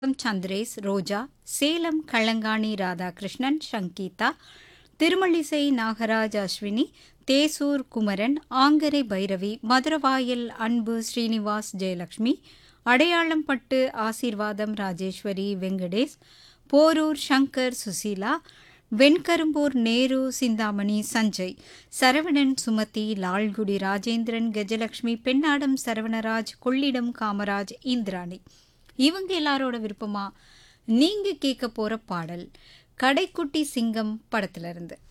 சந்திரேஸ் ரோஜா சேலம் கள்ளங்காணி ராதாகிருஷ்ணன் சங்கீதா திருமழிசை நாகராஜ் அஸ்வினி தேசூர் குமரன் ஆங்கரை பைரவி மதுரவாயல் அன்பு ஸ்ரீனிவாஸ் ஜெயலட்சுமி அடையாளம் பட்டு ஆசீர்வாதம் ராஜேஸ்வரி வெங்கடேஷ் போரூர் சங்கர் சுசீலா வெண்கரும்பூர் நேரு சிந்தாமணி சஞ்சய் சரவணன் சுமதி லால்குடி ராஜேந்திரன் கஜலட்சுமி பெண்ணாடம் சரவணராஜ் கொள்ளிடம் காமராஜ் இந்திராணி இவங்க எல்லாரோட விருப்பமா நீங்க கேட்க போற பாடல் கடைக்குட்டி சிங்கம் படத்துல இருந்து